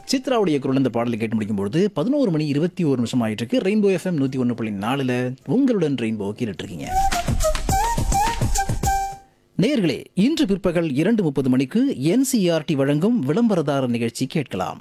சித்ராவுடைய குரல் இந்த பாடலை கேட்டு முடிக்கும்போது பதினோரு மணி இருபத்தி ஒரு நிமிஷம் ஆயிட்டு இருக்கு ரெயின்போ எஃப்எம் நூற்றி ஒன்று புள்ளி நாலில் உங்களுடன் ரெயின்போ கேட்டுட்டு இருக்கீங்க நேயர்களே இன்று பிற்பகல் இரண்டு முப்பது மணிக்கு என்சிஆர்டி வழங்கும் விளம்பரதார நிகழ்ச்சி கேட்கலாம்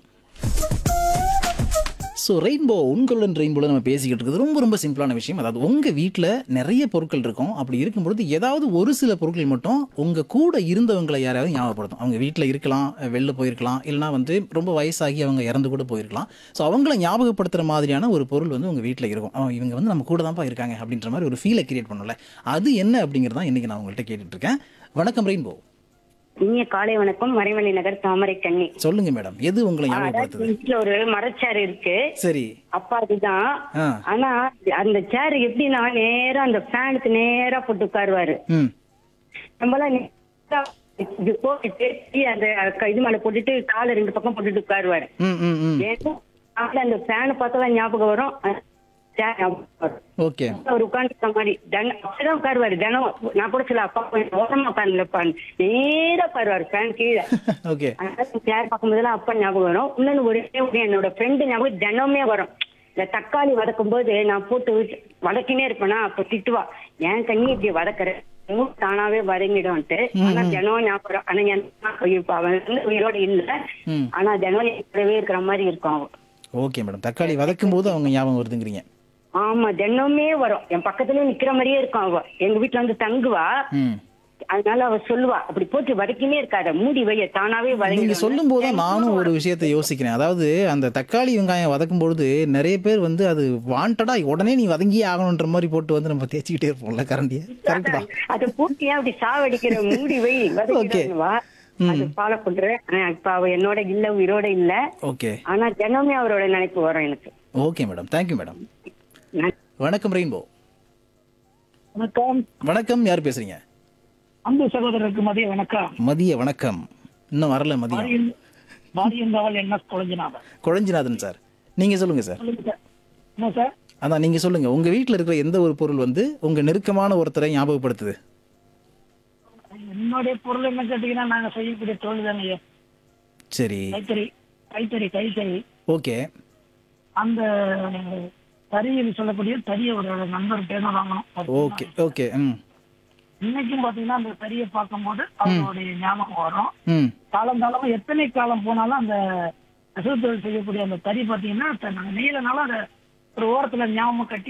ஸோ ரெயின்போ உங்களுடன் ரெயின்போல நம்ம பேசிக்கிட்டு இருக்குது ரொம்ப ரொம்ப சிம்பிளான விஷயம் அதாவது உங்கள் வீட்டில் நிறைய பொருட்கள் இருக்கும் அப்படி இருக்கும்பொழுது ஏதாவது ஒரு சில பொருட்கள் மட்டும் உங்கள் கூட இருந்தவங்களை யாராவது ஞாபகப்படுத்தும் அவங்க வீட்டில் இருக்கலாம் வெளில போயிருக்கலாம் இல்லைனா வந்து ரொம்ப வயசாகி அவங்க இறந்து கூட போயிருக்கலாம் ஸோ அவங்கள ஞாபகப்படுத்துகிற மாதிரியான ஒரு பொருள் வந்து உங்கள் வீட்டில் இருக்கும் அவன் இவங்க வந்து நம்ம கூட தான்ப்பா இருக்காங்க அப்படின்ற மாதிரி ஒரு ஃபீலை கிரியேட் பண்ணல அது என்ன அப்படிங்கிறது தான் இன்றைக்கி நான் உங்கள்கிட்ட கேட்டுட்டு இருக்கேன் வணக்கம் ரெயின்போ இனிய காலை வணக்கம் மறைமலை நகர் தாமரை கண்ணி சொல்லுங்க மேடம் எது உங்களை அதாவது ஞாபகப்படுத்துது வீட்டுல ஒரு மரச்சேர் இருக்கு சரி அப்பா அதுதான் ஆ ஆனா அந்த சேர் எப்படின்னா நேரா அந்த ஃபேனுக்கு நேரா போட்டு உட்காருவாரு ம் நம்மளாம் நேரா இப்படி போட்டுட்டு கீழே அந்த க- இது மேல போட்டுட்டு காலை ரெண்டு பக்கம் போட்டுட்டு உட்காருவாரு ம் ம் ம் ஏன்னா காலைல அந்த ஃபேனை பார்த்தாதான் ஞாபகம் வரும் அந்த chair ஞாபகம் வரும் ஓகே அவர் உட்காந்துருக்க மாதிரி தினம் அப்படிதான் உட்காருவாரு தினம் நான் கூட சில அப்பா கொஞ்சம் ஓரமா உட்காந்துலப்பான்னு நேரா உட்காருவாரு ஃபேன் கீழே ஓகே அதனால சேர் பார்க்கும்போதெல்லாம் அப்பா ஞாபகம் வரும் இன்னொன்னு ஒரே ஒரு என்னோட ஃப்ரெண்டு ஞாபகம் தினமே வரும் இந்த தக்காளி வதக்கும் போது நான் போட்டு விட்டு- வதக்கினே இருப்பேனா அப்ப திட்டுவா ஏன் கண்ணி இப்படி வதக்குற மூணு தானாவே வதங்கிடும்ட்டு ஆனா தினம் ஞாபகம் வரும். ஆனா என் இப்ப அவன் வந்து உயிரோட இல்ல ம் ஆனா தினம் என் கூடவே இருக்கிற மாதிரி இருக்கும் அவன் ஓகே மேடம் தக்காளி வதக்கும் போது அவங்க ஞாபகம் வருதுங்கிறீங்க ஆமா தினமே வரும் என் பக்கத்துலயே நிக்கிற மாதிரியே இருக்கும் அவ எங்க வீட்டுல வந்து தங்குவா ம் அதனால அவ சொல்லுவா அப்படி போட்டு வதக்கினே இருக்காத மூடி வைய தானாவே நீங்க வதங்கி சொல்லும் போது தான் நானும் ஒரு விஷயத்தை யோசிக்கிறேன் அதாவது அந்த தக்காளி வெங்காயம் வதக்கும் பொழுது நிறைய பேர் வந்து அது வாண்டடா உடனே நீ வதங்கியே ஆகணுன்ற மாதிரி போட்டு வந்து நம்ம தேய்ச்சிக்கிட்டே இருப்போம்ல கரண்டியை கரெக்ட் தான் அத பூட்டியா அப்படி சாவடிக்கிற மூடி வை வதக்கிடுவா அது ஃபாலோ பண்றேன் ஆனா இப்ப அவ என்னோட இல்ல உயிரோட இல்ல ஓகே ஆனா தினமே அவரோட நினைப்பு வரும் எனக்கு ஓகே மேடம் தேங்க்யூ மேடம் நான் வணக்கம் ரெயின்போ வணக்கம் வணக்கம் யார் பேசுறீங்க அன்பு சகோதரருக்கு மதிய வணக்கம் மதிய வணக்கம் இன்னும் வரல மதியம் மாரியன்- மாரியந்தாவல் என்ன குழஞ்சினாங்க குழஞ்சிநாதன் சார் நீங்க சொல்லுங்க சார் சொல்லுங்க சார் என்ன சார் அதான் நீங்க சொல்லுங்க உங்க வீட்டில் இருக்கிற எந்த ஒரு பொருள் வந்து உங்க நெருக்கமான ஒருத்தரை ஞாபகப்படுத்துது என்னுடைய பொருள் என்ன கேட்டீங்கன்னா நாங்க செய்யக்கூடிய தொழில் தானே ஐயா. சரி கைத்தறி கைத்தறி கைத்தறி ஓகே அந்த தறியில் சொல்லக்கூடிய தறியை ஒரு நண்பர் பேன வாங்கணும் ஓகே ஓகே ம் இன்னைக்கும் பாத்தீங்கன்னா அந்த தறியை பார்க்கும்போது அவருடைய ஞாபகம் வரும் ம் காலங்காலமா எத்தனை காலம் போனாலும் அந்த நெசவு தொழில் செய்யக்கூடிய அந்த தறி பாத்தீங்கன்னா த- நாங்க நெய்யலனாலும் அதை ஒரு ஓரத்துல ஞாபகம் கட்டி